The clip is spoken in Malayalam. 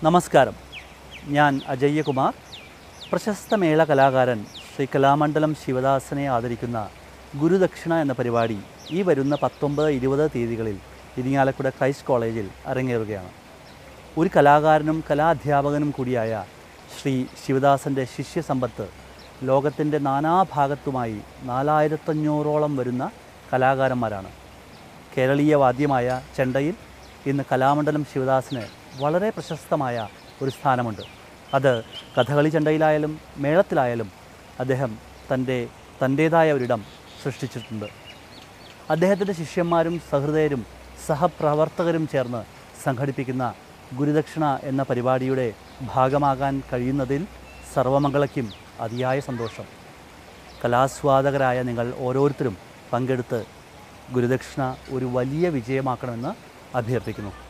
നമസ്കാരം ഞാൻ അജയ്യകുമാർ പ്രശസ്ത മേള കലാകാരൻ ശ്രീ കലാമണ്ഡലം ശിവദാസനെ ആദരിക്കുന്ന ഗുരുദക്ഷിണ എന്ന പരിപാടി ഈ വരുന്ന പത്തൊമ്പത് ഇരുപത് തീയതികളിൽ ഇരിങ്ങാലക്കുട ക്രൈസ്റ്റ് കോളേജിൽ അരങ്ങേറുകയാണ് ഒരു കലാകാരനും കലാധ്യാപകനും കൂടിയായ ശ്രീ ശിവദാസൻ്റെ ശിഷ്യസമ്പത്ത് ലോകത്തിൻ്റെ നാനാഭാഗത്തുമായി നാലായിരത്തഞ്ഞൂറോളം വരുന്ന കലാകാരന്മാരാണ് കേരളീയ വാദ്യമായ ചെണ്ടയിൽ ഇന്ന് കലാമണ്ഡലം ശിവദാസിന് വളരെ പ്രശസ്തമായ ഒരു സ്ഥാനമുണ്ട് അത് കഥകളി ചെണ്ടയിലായാലും മേളത്തിലായാലും അദ്ദേഹം തൻ്റെ തൻ്റേതായ ഒരിടം സൃഷ്ടിച്ചിട്ടുണ്ട് അദ്ദേഹത്തിൻ്റെ ശിഷ്യന്മാരും സഹൃദയരും സഹപ്രവർത്തകരും ചേർന്ന് സംഘടിപ്പിക്കുന്ന ഗുരുദക്ഷിണ എന്ന പരിപാടിയുടെ ഭാഗമാകാൻ കഴിയുന്നതിൽ സർവമംഗളയ്ക്കും അതിയായ സന്തോഷം കലാസ്വാദകരായ നിങ്ങൾ ഓരോരുത്തരും പങ്കെടുത്ത് ഗുരുദക്ഷിണ ഒരു വലിയ വിജയമാക്കണമെന്ന് അഭ്യർത്ഥിക്കുന്നു